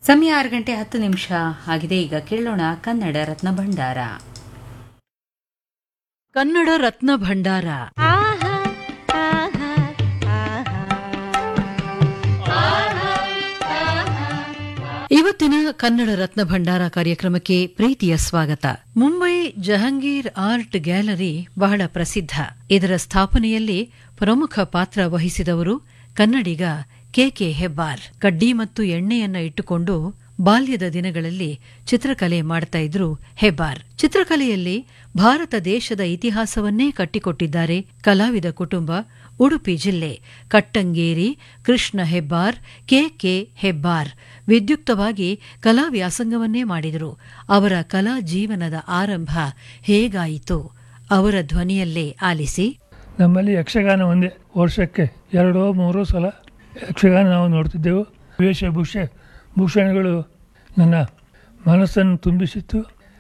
ಸಮಯ ಆರು ಗಂಟೆ ಹತ್ತು ನಿಮಿಷ ಆಗಿದೆ ಈಗ ಕೇಳೋಣ ಕನ್ನಡ ರತ್ನ ಭಂಡಾರ ಕನ್ನಡ ರತ್ನ ಭಂಡಾರ ಇವತ್ತಿನ ಕನ್ನಡ ರತ್ನ ಭಂಡಾರ ಕಾರ್ಯಕ್ರಮಕ್ಕೆ ಪ್ರೀತಿಯ ಸ್ವಾಗತ ಮುಂಬೈ ಜಹಂಗೀರ್ ಆರ್ಟ್ ಗ್ಯಾಲರಿ ಬಹಳ ಪ್ರಸಿದ್ಧ ಇದರ ಸ್ಥಾಪನೆಯಲ್ಲಿ ಪ್ರಮುಖ ಪಾತ್ರ ವಹಿಸಿದವರು ಕನ್ನಡಿಗ ಕೆಕೆ ಹೆಬ್ಬಾರ್ ಕಡ್ಡಿ ಮತ್ತು ಎಣ್ಣೆಯನ್ನ ಇಟ್ಟುಕೊಂಡು ಬಾಲ್ಯದ ದಿನಗಳಲ್ಲಿ ಚಿತ್ರಕಲೆ ಮಾಡ್ತಾ ಇದ್ರು ಹೆಬ್ಬಾರ್ ಚಿತ್ರಕಲೆಯಲ್ಲಿ ಭಾರತ ದೇಶದ ಇತಿಹಾಸವನ್ನೇ ಕಟ್ಟಿಕೊಟ್ಟಿದ್ದಾರೆ ಕಲಾವಿದ ಕುಟುಂಬ ಉಡುಪಿ ಜಿಲ್ಲೆ ಕಟ್ಟಂಗೇರಿ ಕೃಷ್ಣ ಹೆಬ್ಬಾರ್ ಕೆಕೆ ಹೆಬ್ಬಾರ್ ವಿದ್ಯುಕ್ತವಾಗಿ ಕಲಾ ವ್ಯಾಸಂಗವನ್ನೇ ಮಾಡಿದರು ಅವರ ಕಲಾ ಜೀವನದ ಆರಂಭ ಹೇಗಾಯಿತು ಅವರ ಧ್ವನಿಯಲ್ಲೇ ಆಲಿಸಿ ನಮ್ಮಲ್ಲಿ ಯಕ್ಷಗಾನ ಒಂದೇ ವರ್ಷಕ್ಕೆ ಎರಡೋ ಮೂರೋ ಸಲ ಯಕ್ಷಗಾನ ನಾವು ನೋಡ್ತಿದ್ದೆವು ವೇಷಭೂಷ ಭೂಷಣಗಳು ನನ್ನ ಮನಸ್ಸನ್ನು ತುಂಬಿಸಿತ್ತು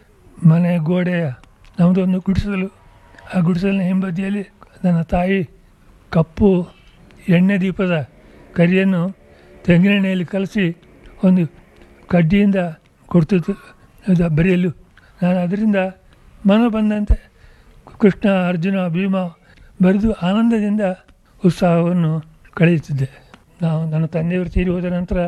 ಮನೆ ಗೋಡೆಯ ನಮ್ಮದೊಂದು ಗುಡಿಸಲು ಆ ಗುಡಿಸಲಿನ ಹಿಂಬದಿಯಲ್ಲಿ ನನ್ನ ತಾಯಿ ಕಪ್ಪು ಎಣ್ಣೆ ದೀಪದ ಕರಿಯನ್ನು ತೆಂಗಿನೆಣ್ಣೆಯಲ್ಲಿ ಕಲಸಿ ಒಂದು ಕಡ್ಡಿಯಿಂದ ಕೊಡ್ತಿತ್ತು ಅದು ಬರೆಯಲು ನಾನು ಅದರಿಂದ ಮನ ಬಂದಂತೆ ಕೃಷ್ಣ ಅರ್ಜುನ ಭೀಮ ಬರೆದು ಆನಂದದಿಂದ ಉತ್ಸಾಹವನ್ನು ಕಳೆಯುತ್ತಿದ್ದೆ ನಾವು ನನ್ನ ತಂದೆಯವರು ತೀರಿ ಹೋದ ನಂತರ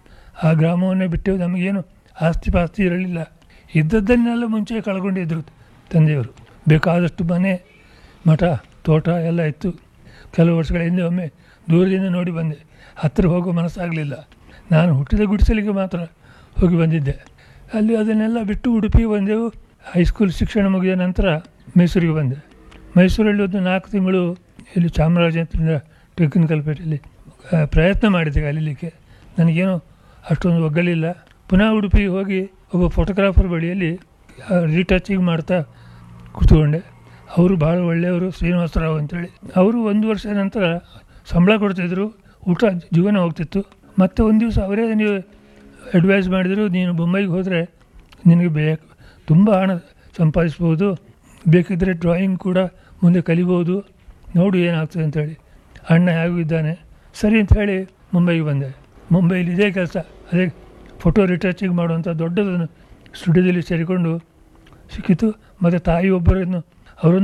ಆ ಗ್ರಾಮವನ್ನೇ ಬಿಟ್ಟು ನಮಗೇನು ಆಸ್ತಿ ಪಾಸ್ತಿ ಇರಲಿಲ್ಲ ಇದ್ದದ್ದನ್ನೆಲ್ಲ ಮುಂಚೆ ಕಳ್ಕೊಂಡಿದ್ದರು ತಂದೆಯವರು ಬೇಕಾದಷ್ಟು ಮನೆ ಮಠ ತೋಟ ಎಲ್ಲ ಇತ್ತು ಕೆಲವು ವರ್ಷಗಳ ಹಿಂದೆ ಒಮ್ಮೆ ದೂರದಿಂದ ನೋಡಿ ಬಂದೆ ಹತ್ತಿರ ಹೋಗೋ ಮನಸ್ಸಾಗಲಿಲ್ಲ ನಾನು ಹುಟ್ಟಿದ ಗುಡಿಸಲಿಗೆ ಮಾತ್ರ ಹೋಗಿ ಬಂದಿದ್ದೆ ಅಲ್ಲಿ ಅದನ್ನೆಲ್ಲ ಬಿಟ್ಟು ಉಡುಪಿಗೆ ಬಂದೆವು ಹೈಸ್ಕೂಲ್ ಶಿಕ್ಷಣ ಮುಗಿದ ನಂತರ ಮೈಸೂರಿಗೆ ಬಂದೆ ಮೈಸೂರಲ್ಲಿ ಒಂದು ನಾಲ್ಕು ತಿಂಗಳು ಇಲ್ಲಿ ಚಾಮರಾಜೇಂದ್ರ ಟೆಕ್ನಿಕಲ್ ಪೇಟೆಯಲ್ಲಿ ಆ, ಪ್ರಯತ್ನ ಮಾಡಿದೆ ಕಲೀಲಿಕ್ಕೆ ನನಗೇನು ಅಷ್ಟೊಂದು ಒಗ್ಗಲಿಲ್ಲ ಪುನಃ ಉಡುಪಿಗೆ ಹೋಗಿ ಒಬ್ಬ ಫೋಟೋಗ್ರಾಫರ್ ಬಳಿಯಲ್ಲಿ ರೀಟಚಿಂಗ್ ಮಾಡ್ತಾ ಕೂತ್ಕೊಂಡೆ ಅವರು ಭಾಳ ಒಳ್ಳೆಯವರು ಶ್ರೀನಿವಾಸರಾವ್ ಅಂತೇಳಿ ಅವರು ಒಂದು ವರ್ಷದ ನಂತರ ಸಂಬಳ ಕೊಡ್ತಿದ್ರು ಊಟ ಜೀವನ ಹೋಗ್ತಿತ್ತು ಮತ್ತು ಒಂದು ದಿವಸ ಅವರೇ ನೀವು ಅಡ್ವೈಸ್ ಮಾಡಿದರು ನೀನು ಬೊಂಬೈಗೆ ಹೋದರೆ ನಿನಗೆ ಬೇಕು ತುಂಬ ಹಣ ಸಂಪಾದಿಸ್ಬೋದು ಬೇಕಿದ್ದರೆ ಡ್ರಾಯಿಂಗ್ ಕೂಡ ಮುಂದೆ ಕಲಿಬೋದು ನೋಡು ಏನಾಗ್ತದೆ ಅಂತೇಳಿ ಅಣ್ಣ ಹೇಗೂ ಇದ್ದಾನೆ ಸರಿ ಅಂತ ಹೇಳಿ ಮುಂಬೈಗೆ ಬಂದೆ ಮುಂಬೈಲಿ ಇದೇ ಕೆಲಸ ಅದೇ ಫೋಟೋ ರಿಟಚಿಂಗ್ ಮಾಡುವಂಥ ದೊಡ್ಡದನ್ನು ಸ್ಟುಡಿಯೋದಲ್ಲಿ ಸೇರಿಕೊಂಡು ಸಿಕ್ಕಿತು ಮತ್ತು ತಾಯಿ ಒಬ್ಬರನ್ನು